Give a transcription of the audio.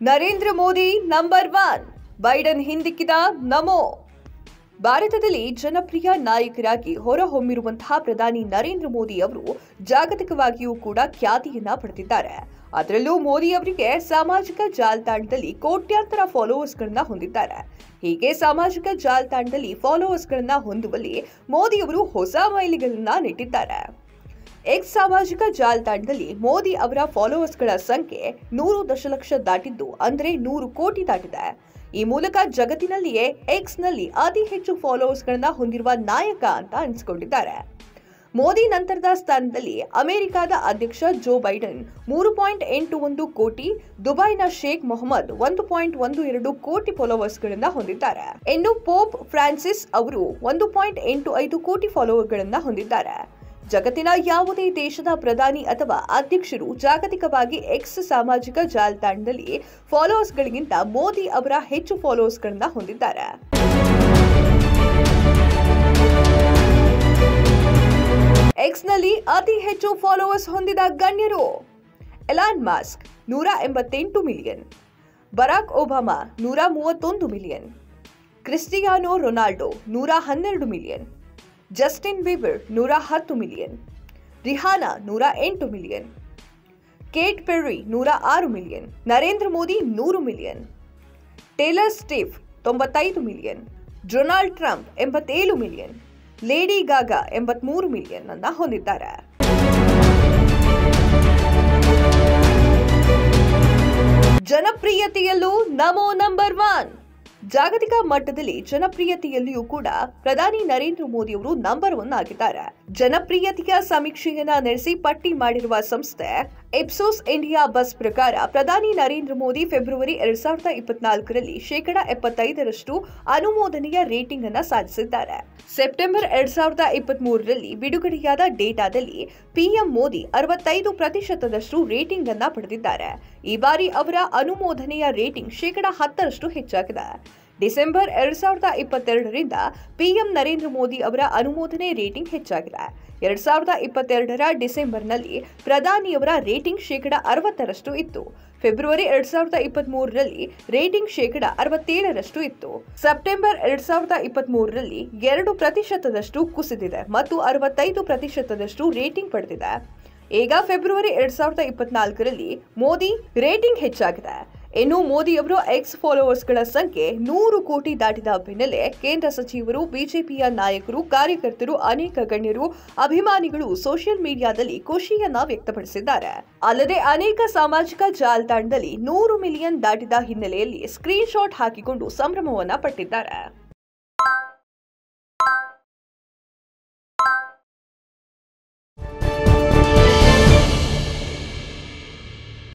Narendra Modi number one Biden ಹಿಂದಿಕ್ಕಿದ ನಮೋ ಭಾರತದಲ್ಲಿ ಜನಪ್ರಿಯ ನಾಯಕರಾಗಿ ಹೊರಹೊಮ್ಮಿರುವಂತಹ ಪ್ರಧಾನಿ ನರೇಂದ್ರ ಮೋದಿ ಅವರು ಜಾಗತಿಕವಾಗಿಯೂ ಕೂಡ ಖ್ಯಾತಿಯನ್ನ ಪಡೆದಿದ್ದಾರೆ ಅದರಲ್ಲೂ ಮೋದಿ ಅವರಿಗೆ ಸಾಮಾಜಿಕ ಜಾಲತಾಣದಲ್ಲಿ ಕೋಟ್ಯಾಂತರ ಫಾಲೋವರ್ಸ್ಗಳನ್ನ ಹೊಂದಿದ್ದಾರೆ ಹೀಗೆ ಸಾಮಾಜಿಕ ಜಾಲತಾಣದಲ್ಲಿ ಫಾಲೋವರ್ಸ್ಗಳನ್ನ ಹೊಂದುವಲ್ಲಿ ಮೋದಿ ಅವರು ಹೊಸ ಮೈಲಿಗಳನ್ನ ನೆಟ್ಟಿದ್ದಾರೆ ಎಕ್ಸ್ ಸಾಮಾಜಿಕ ಜಾಲತಾಣದಲ್ಲಿ ಮೋದಿ ಅವರ ಫಾಲೋವರ್ಸ್ಗಳ ಸಂಖ್ಯೆ ನೂರು ದಶಲಕ್ಷ ದಾಟಿದ್ದು ಅಂದ್ರೆ ನೂರು ಕೋಟಿ ದಾಟಿದೆ ಈ ಮೂಲಕ ಜಗತ್ತಿನಲ್ಲಿಯೇ ಎಕ್ಸ್ನಲ್ಲಿ ಅತಿ ಹೆಚ್ಚು ಫಾಲೋವರ್ಸ್ಗಳನ್ನ ಹೊಂದಿರುವ ನಾಯಕ ಅಂತ ಅನಿಸಿಕೊಂಡಿದ್ದಾರೆ ಮೋದಿ ನಂತರದ ಸ್ಥಾನದಲ್ಲಿ ಅಮೆರಿಕದ ಅಧ್ಯಕ್ಷ ಜೋ ಬೈಡನ್ ಮೂರು ಪಾಯಿಂಟ್ ಎಂಟು ಒಂದು ಕೋಟಿ ದುಬೈನ ಶೇಖ್ ಮೊಹಮ್ಮದ್ ಒಂದು ಪಾಯಿಂಟ್ ಒಂದು ಎರಡು ಕೋಟಿ ಫಾಲೋವರ್ಸ್ಗಳನ್ನ ಹೊಂದಿದ್ದಾರೆ ಇನ್ನು ಪೋಪ್ ಫ್ರಾನ್ಸಿಸ್ ಅವರು ಒಂದು ಪಾಯಿಂಟ್ ಎಂಟು ಐದು ಕೋಟಿ ಫಾಲೋವರ್ಗಳನ್ನ ಹೊಂದಿದ್ದಾರೆ ಜಗತ್ತಿನ ಯಾವುದೇ ದೇಶದ ಪ್ರಧಾನಿ ಅಥವಾ ಅಧ್ಯಕ್ಷರು ಜಾಗತಿಕವಾಗಿ ಎಕ್ಸ್ ಸಾಮಾಜಿಕ ಜಾಲತಾಣದಲ್ಲಿ ಫಾಲೋವರ್ಸ್ಗಳಿಗಿಂತ ಮೋದಿ ಅವರ ಹೆಚ್ಚು ಫಾಲೋವರ್ಸ್ಗಳನ್ನ ಹೊಂದಿದ್ದಾರೆ ಎಕ್ಸ್ನಲ್ಲಿ ಅತಿ ಹೆಚ್ಚು ಫಾಲೋವರ್ಸ್ ಹೊಂದಿದ ಗಣ್ಯರು ಎಲಾನ್ ಮಾಸ್ಕ್ ನೂರ ಎಂಬತ್ತೆಂಟು ಮಿಲಿಯನ್ ಬರಾಕ್ ಒಬಾಮಾ ನೂರ ಮೂವತ್ತೊಂದು ಮಿಲಿಯನ್ ಕ್ರಿಸ್ಟಿಯಾನೋ ರೊನಾಲ್ಡೋ ನೂರ ಹನ್ನೆರಡು ಮಿಲಿಯನ್ ಜಸ್ಟಿನ್ ಬೀಬರ್ ನೂರ ಹತ್ತು ಮಿಲಿಯನ್ ರಿಹಾನಾ ನೂರ ಎಂಟು ಮಿಲಿಯನ್ ಕೇಟ್ ಪೆರ್ರಿ ನೂರ ಆರು ಮಿಲಿಯನ್ ನರೇಂದ್ರ ಮೋದಿ ನೂರು ಮಿಲಿಯನ್ ಟೇಲರ್ ಸ್ಟೀವ್ ತೊಂಬತ್ತೈದು ಮಿಲಿಯನ್ ಡೊನಾಲ್ಡ್ ಟ್ರಂಪ್ ಎಂಬತ್ತೇಳು ಮಿಲಿಯನ್ ಲೇಡಿ ಗಾಗಾ ಎಂಬತ್ಮೂರು ಮಿಲಿಯನ್ ಅನ್ನ ಹೊಂದಿದ್ದಾರೆ ಜನಪ್ರಿಯತೆಯಲ್ಲೂ ನಮೋ ನಂಬರ್ ಒನ್ ಜಾಗತಿಕ ಮಟ್ಟದಲ್ಲಿ ಜನಪ್ರಿಯತೆಯಲ್ಲಿಯೂ ಕೂಡ ಪ್ರಧಾನಿ ನರೇಂದ್ರ ಮೋದಿ ಅವರು ನಂಬರ್ ಒನ್ ಆಗಿದ್ದಾರೆ ಜನಪ್ರಿಯತೆಯ ಸಮೀಕ್ಷೆಯನ್ನ ನಡೆಸಿ ಪಟ್ಟಿ ಮಾಡಿರುವ ಸಂಸ್ಥೆ ಎಪ್ಸೋಸ್ ಇಂಡಿಯಾ ಬಸ್ ಪ್ರಕಾರ ಪ್ರಧಾನಿ ನರೇಂದ್ರ ಮೋದಿ ಫೆಬ್ರವರಿ ಎರಡ್ ಸಾವಿರದ ಇಪ್ಪತ್ನಾಲ್ಕರಲ್ಲಿ ಶೇಕಡ ಎಪ್ಪತ್ತೈದರಷ್ಟು ಅನುಮೋದನೆಯ ರೇಟಿಂಗ್ ಅನ್ನ ಸಾಧಿಸಿದ್ದಾರೆ ಸೆಪ್ಟೆಂಬರ್ ಎರಡ್ ಸಾವಿರದ ಇಪ್ಪತ್ತ್ ಮೂರರಲ್ಲಿ ಬಿಡುಗಡೆಯಾದ ಡೇಟಾದಲ್ಲಿ ಪಿಎಂ ಮೋದಿ ಅರವತ್ತೈದು ಪ್ರತಿಶತದಷ್ಟು ರೇಟಿಂಗ್ ಅನ್ನ ಪಡೆದಿದ್ದಾರೆ ಈ ಬಾರಿ ಅವರ ಅನುಮೋದನೆಯ ರೇಟಿಂಗ್ ಶೇಕಡ ಹತ್ತರಷ್ಟು ಹೆಚ್ಚಾಗಿದೆ ಡಿಸೆಂಬರ್ ಎರಡ್ ಸಾವಿರದ ಇಪ್ಪತ್ತೆರಡರಿಂದ ಪಿಎಂ ನರೇಂದ್ರ ಮೋದಿ ಅವರ ಅನುಮೋದನೆ ರೇಟಿಂಗ್ ಹೆಚ್ಚಾಗಿದೆ ಎರಡ್ ಸಾವಿರದ ಇಪ್ಪತ್ತೆರಡರ ಡಿಸೆಂಬರ್ನಲ್ಲಿ ಪ್ರಧಾನಿಯವರ ರೇಟಿಂಗ್ ಶೇಕಡ ಅರವತ್ತರಷ್ಟು ಇತ್ತು ಫೆಬ್ರವರಿ ಎರಡ್ ಸಾವಿರದ ಇಪ್ಪತ್ತ್ ಮೂರರಲ್ಲಿ ರೇಟಿಂಗ್ ಶೇಕಡ ಅರವತ್ತೇಳರಷ್ಟು ಇತ್ತು ಸೆಪ್ಟೆಂಬರ್ ಎರಡ್ ಸಾವಿರದ ಇಪ್ಪತ್ತ್ ಮೂರರಲ್ಲಿ ಎರಡು ಪ್ರತಿಶತದಷ್ಟು ಕುಸಿದಿದೆ ಮತ್ತು ಅರವತ್ತೈದು ಪ್ರತಿಶತದಷ್ಟು ರೇಟಿಂಗ್ ಪಡೆದಿದೆ ಈಗ ಫೆಬ್ರವರಿ ಎರಡ್ ಸಾವಿರದ ಇಪ್ಪತ್ನಾಲ್ಕರಲ್ಲಿ ಮೋದಿ ರೇಟಿಂಗ್ ಹೆಚ್ಚಾಗಿದೆ ಇನ್ನು ಮೋದಿ ಅವರು ಎಕ್ಸ್ ಫಾಲೋವರ್ಸ್ಗಳ ಸಂಖ್ಯೆ ನೂರು ಕೋಟಿ ದಾಟಿದ ಬೆನ್ನಲ್ಲೇ ಕೇಂದ್ರ ಸಚಿವರು ಬಿಜೆಪಿಯ ನಾಯಕರು ಕಾರ್ಯಕರ್ತರು ಅನೇಕ ಗಣ್ಯರು ಅಭಿಮಾನಿಗಳು ಸೋಷಿಯಲ್ ಮೀಡಿಯಾದಲ್ಲಿ ಖುಷಿಯನ್ನ ವ್ಯಕ್ತಪಡಿಸಿದ್ದಾರೆ ಅಲ್ಲದೆ ಅನೇಕ ಸಾಮಾಜಿಕ ಜಾಲತಾಣದಲ್ಲಿ ನೂರು ಮಿಲಿಯನ್ ದಾಟಿದ ಹಿನ್ನೆಲೆಯಲ್ಲಿ ಸ್ಕ್ರೀನ್ ಶಾಟ್ ಹಾಕಿಕೊಂಡು ಸಂಭ್ರಮವನ್ನ ಪಟ್ಟಿದ್ದಾರೆ